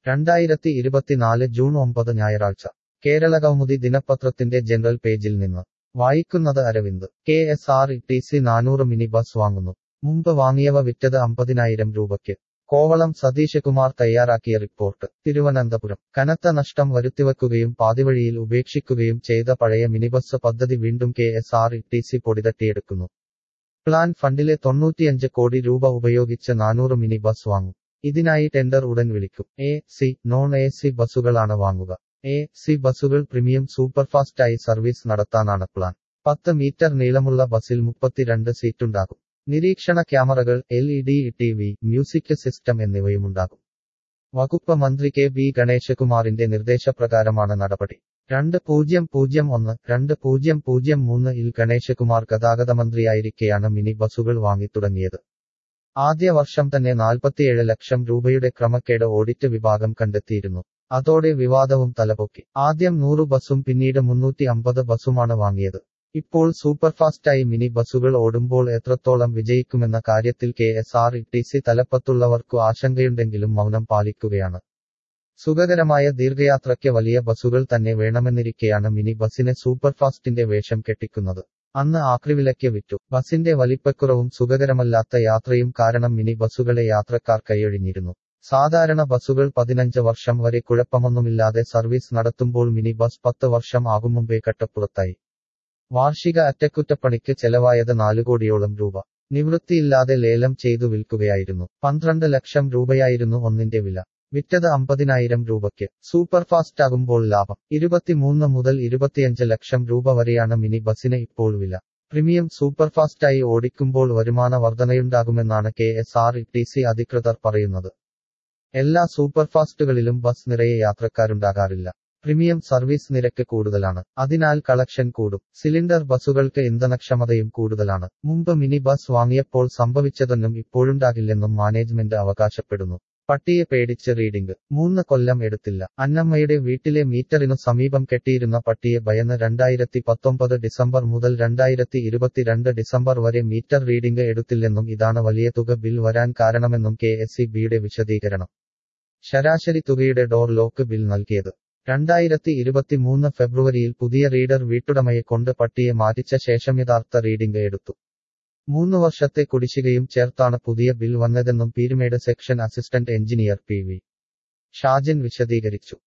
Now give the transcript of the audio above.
രണ്ടായിരത്തി ഇരുപത്തിനാല് ജൂൺ ഒമ്പത് ഞായറാഴ്ച കേരളകൗമുദി ദിനപത്രത്തിന്റെ ജനറൽ പേജിൽ നിന്ന് വായിക്കുന്നത് Aravind K S R T C നാനൂറ് മിനി ബസ് വാങ്ങുന്നു മുമ്പ് വാങ്ങിയവ വിറ്റത് അമ്പതിനായിരം രൂപയ്ക്ക് കോവളം സതീഷ് കുമാർ തയ്യാറാക്കിയ റിപ്പോർട്ട് തിരുവനന്തപുരം കനത്ത നഷ്ടം വരുത്തിവെക്കുകയും പാതിവഴിയിൽ ഉപേക്ഷിക്കുകയും ചെയ്ത പഴയ മിനിബസ് പദ്ധതി വീണ്ടും K S R T C പൊടിതട്ടിയെടുക്കുന്നു പ്ലാൻ ഫണ്ടിലെ തൊണ്ണൂറ്റിയഞ്ച് കോടി രൂപ ഉപയോഗിച്ച് നാനൂറ് മിനി ബസ് വാങ്ങും ഇതിനായി ടെൻഡർ ഉടൻ വിളിക്കും A C non A C ബസ്സുകളാണ് വാങ്ങുക എ സി ബസ്സുകൾ പ്രീമിയം സൂപ്പർഫാസ്റ്റായി സർവീസ് നടത്താനാണ് പ്ലാൻ പത്ത് മീറ്റർ നീളമുള്ള ബസ്സിൽ മുപ്പത്തിരണ്ട് സീറ്റുണ്ടാകും നിരീക്ഷണ ക്യാമറകൾ L E D T V music system എന്നിവയുമുണ്ടാകും വകുപ്പ് മന്ത്രി കെ ബി ഗണേശകുമാറിന്റെ നിർദ്ദേശപ്രകാരമാണ് നടപടി രണ്ട് പൂജ്യം പൂജ്യം ഒന്ന് രണ്ട് പൂജ്യം പൂജ്യം മൂന്ന് ഇൽ ഗണേശകുമാർ ഗതാഗത മന്ത്രിയായിരിക്കെയാണ് മിനി ബസ്സുകൾ വാങ്ങിത്തുടങ്ങിയത് ആദ്യ വർഷം തന്നെ നാൽപ്പത്തിയേഴ് ലക്ഷം രൂപയുടെ ക്രമക്കേട് ഓഡിറ്റ് വിഭാഗം കണ്ടെത്തിയിരുന്നു അതോടെ വിവാദവും തലപൊക്കി ആദ്യം നൂറ് ബസ്സും പിന്നീട് മുന്നൂറ്റി അമ്പത് ബസ്സുമാണ് വാങ്ങിയത് ഇപ്പോൾ സൂപ്പർഫാസ്റ്റായി മിനി ബസ്സുകൾ ഓടുമ്പോൾ എത്രത്തോളം വിജയിക്കുമെന്ന കാര്യത്തിൽ K S R T C തലപ്പത്തുള്ളവർക്കു ആശങ്കയുണ്ടെങ്കിലും മൗനം പാലിക്കുകയാണ് സുഖകരമായ ദീർഘയാത്രയ്ക്ക് വലിയ ബസ്സുകൾ തന്നെ വേണമെന്നിരിക്കെയാണ് മിനി ബസ്സിനെ സൂപ്പർഫാസ്റ്റിന്റെ വേഷം കെട്ടിക്കുന്നത് അന്ന് ആക്രിവിലയ്ക്ക് വിറ്റു ബസിന്റെ വലിപ്പക്കുറവും സുഖകരമല്ലാത്ത യാത്രയും കാരണം മിനി ബസ്സുകളെ യാത്രക്കാർ കൈയൊഴിഞ്ഞിരുന്നു സാധാരണ ബസ്സുകൾ പതിനഞ്ച് വർഷം വരെ കുഴപ്പമൊന്നുമില്ലാതെ സർവീസ് നടത്തുമ്പോൾ മിനി ബസ് പത്ത് വർഷം ആകും മുമ്പേ കട്ടപ്പുറത്തായി വാർഷിക അറ്റകുറ്റപ്പണിക്ക് ചെലവായത് നാലു കോടിയോളം രൂപ നിവൃത്തിയില്ലാതെ ലേലം ചെയ്തു വിൽക്കുകയായിരുന്നു പന്ത്രണ്ട് ലക്ഷം രൂപയായിരുന്നു ഒന്നിന്റെ വില വിറ്റത് അമ്പതിനായിരം രൂപയ്ക്ക് സൂപ്പർഫാസ്റ്റ് ആകുമ്പോൾ ലാഭം ഇരുപത്തിമൂന്ന് മുതൽ ഇരുപത്തിയഞ്ച് ലക്ഷം രൂപ വരെയാണ് മിനി ബസിന് ഇപ്പോൾ വില പ്രീമിയം സൂപ്പർഫാസ്റ്റായി ഓടിക്കുമ്പോൾ വരുമാന വർധനയുണ്ടാകുമെന്നാണ് K S R T C അധികൃതർ പറയുന്നത് എല്ലാ സൂപ്പർഫാസ്റ്റുകളിലും ബസ് നിറയെ യാത്രക്കാരുണ്ടാകാറില്ല പ്രീമിയം സർവീസ് നിരക്ക് കൂടുതലാണ് അതിനാൽ കളക്ഷൻ കൂടും സിലിണ്ടർ ബസ്സുകൾക്ക് ഇന്ധനക്ഷമതയും കൂടുതലാണ് മുമ്പ് മിനി ബസ് വാങ്ങിയപ്പോൾ സംഭവിച്ചതൊന്നും ഇപ്പോഴുണ്ടാകില്ലെന്നും മാനേജ്മെന്റ് അവകാശപ്പെടുന്നു പട്ടിയെ പേടിച്ച് റീഡിംഗ് മൂന്ന് കൊല്ലം എടുത്തില്ല അന്നമ്മയുടെ വീട്ടിലെ മീറ്ററിനു സമീപം കെട്ടിയിരുന്ന പട്ടിയെ ഭയന്ന് രണ്ടായിരത്തി പത്തൊമ്പത് ഡിസംബർ മുതൽ രണ്ടായിരത്തി ഇരുപത്തിരണ്ട് ഡിസംബർ വരെ മീറ്റർ റീഡിംഗ് എടുത്തില്ലെന്നും ഇതാണ് വലിയ തുക ബിൽ വരാൻ കാരണമെന്നും കെ എസ് ഇ ബിയുടെ വിശദീകരണം ശരാശരി തുകയുടെ ഡോർ ലോക്ക് ബിൽ നൽകിയത് രണ്ടായിരത്തി ഇരുപത്തിമൂന്ന് ഫെബ്രുവരിയിൽ പുതിയ റീഡർ വീട്ടുടമയെ കൊണ്ട് പട്ടിയെ മാറ്റിച്ച ശേഷം യഥാർത്ഥ റീഡിംഗ് എടുത്തു മൂന്ന് വർഷത്തെ കുടിശ്ശികയും ചേർത്താണ് പുതിയ ബിൽ വന്നതെന്നും Peermade section assistant engineer P V Shajan വിശദീകരിച്ചു